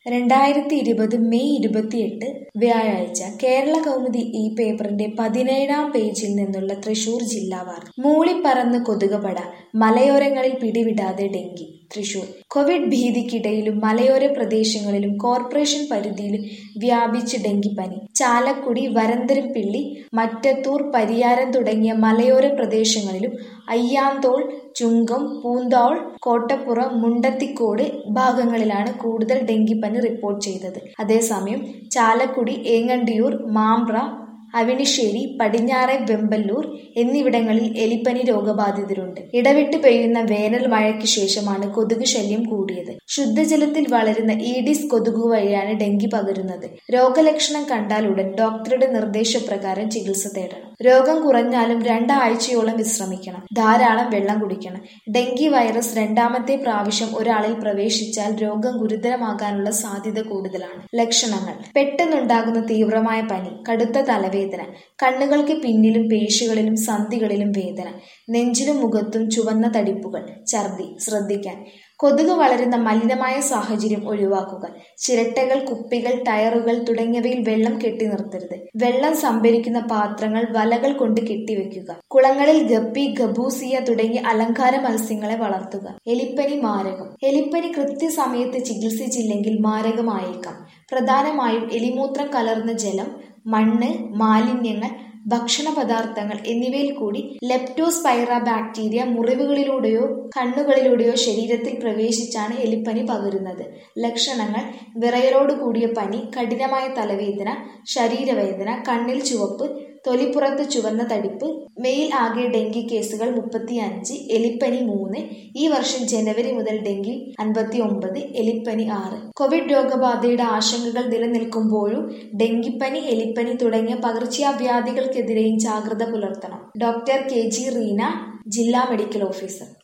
രണ്ടായിരത്തി ഇരുപത് മെയ് ഇരുപത്തിയെട്ട് വ്യാഴാഴ്ച കേരള കൗമുദി ഈ പേപ്പറിന്റെ പതിനേഴാം പേജിൽ നിന്നുള്ള തൃശൂർ ജില്ലാ വാർത്ത മൂളിപ്പറന്ന് കൊതുകുപട മലയോരങ്ങളിൽ പിടിവിടാതെ ഡെങ്കി തൃശൂർ കോവിഡ് ഭീതിക്കിടയിലും മലയോര പ്രദേശങ്ങളിലും കോർപ്പറേഷൻ പരിധിയിലും വ്യാപിച്ച് ഡെങ്കിപ്പനി ചാലക്കുടി വരന്തരംപിള്ളി മറ്റത്തൂർ പരിയാരം തുടങ്ങിയ മലയോര പ്രദേശങ്ങളിലും അയ്യാന്തോൾ ചുങ്കം പൂന്തോൾ കോട്ടപ്പുറം മുണ്ടത്തിക്കോട് ഭാഗങ്ങളിലാണ് കൂടുതൽ ഡെങ്കിപ്പനി റിപ്പോർട്ട് ചെയ്തത് അതേസമയം ചാലക്കുടി ഏങ്ങണ്ടിയൂർ മാമ്പ്ര അവിണിശ്ശേരി പടിഞ്ഞാറെ വെമ്പല്ലൂർ എന്നിവിടങ്ങളിൽ എലിപ്പനി രോഗബാധിതരുണ്ട് ഇടവിട്ട് പെയ്യുന്ന വേനൽ മഴയ്ക്ക് ശേഷമാണ് കൊതുക് ശല്യം കൂടിയത് ശുദ്ധജലത്തിൽ വളരുന്ന ഈഡിസ് കൊതുക് വഴിയാണ് ഡെങ്കി പകരുന്നത് രോഗലക്ഷണം കണ്ടാൽ ഉടൻ ഡോക്ടറുടെ നിർദ്ദേശപ്രകാരം ചികിത്സ തേടണം രോഗം കുറഞ്ഞാലും രണ്ടാഴ്ചയോളം വിശ്രമിക്കണം ധാരാളം വെള്ളം കുടിക്കണം ഡെങ്കി വൈറസ് രണ്ടാമത്തെ പ്രാവശ്യം ഒരാളിൽ പ്രവേശിച്ചാൽ രോഗം ഗുരുതരമാകാനുള്ള സാധ്യത കൂടുതലാണ് ലക്ഷണങ്ങൾ പെട്ടെന്നുണ്ടാകുന്ന തീവ്രമായ പനി കടുത്ത തലവേദന കണ്ണുകൾക്ക് പിന്നിലും പേശികളിലും സന്ധികളിലും വേദന നെഞ്ചിലും മുഖത്തും ചുവന്ന തടിപ്പുകൾ ഛർദി ശ്രദ്ധിക്കാൻ കൊതുക് വളരുന്ന മലിനമായ സാഹചര്യം ഒഴിവാക്കുക ചിരട്ടകൾ കുപ്പികൾ ടയറുകൾ തുടങ്ങിയവയിൽ വെള്ളം കെട്ടി നിർത്തരുത് വെള്ളം സംഭരിക്കുന്ന പാത്രങ്ങൾ വലകൾ കൊണ്ട് കെട്ടിവെക്കുക കുളങ്ങളിൽ ഗപ്പി ഗബൂസിയ തുടങ്ങിയ അലങ്കാര മത്സ്യങ്ങളെ വളർത്തുക എലിപ്പനി മാരകം എലിപ്പനി കൃത്യസമയത്ത് ചികിത്സിച്ചില്ലെങ്കിൽ മാരകമായേക്കാം പ്രധാനമായും എലിമൂത്രം കലർന്ന ജലം മണ്ണ് മാലിന്യങ്ങൾ ഭക്ഷണ പദാർത്ഥങ്ങൾ എന്നിവയിൽ കൂടി ലെപ്റ്റോസ്പൈറ ബാക്ടീരിയ മുറിവുകളിലൂടെയോ കണ്ണുകളിലൂടെയോ ശരീരത്തിൽ പ്രവേശിച്ചാണ് എലിപ്പനി പകരുന്നത് ലക്ഷണങ്ങൾ വിറയലോട് കൂടിയ പനി കഠിനമായ തലവേദന ശരീരവേദന കണ്ണിൽ ചുവപ്പ് തൊലിപ്പുറത്ത് ചുവന്ന തടിപ്പ് മെയിൽ ആകെ ഡെങ്കി കേസുകൾ മുപ്പത്തിയഞ്ച് എലിപ്പനി മൂന്ന് ഈ വർഷം ജനുവരി മുതൽ ഡെങ്കി അൻപത്തി ഒമ്പത് എലിപ്പനി ആറ് കോവിഡ് രോഗബാധയുടെ ആശങ്കകൾ നിലനിൽക്കുമ്പോഴും ഡെങ്കിപ്പനി എലിപ്പനി തുടങ്ങിയ പകർച്ചവ്യാധികൾക്കെതിരെയും ജാഗ്രത പുലർത്തണം ഡോക്ടർ കെ ജി റീന ജില്ലാ മെഡിക്കൽ ഓഫീസർ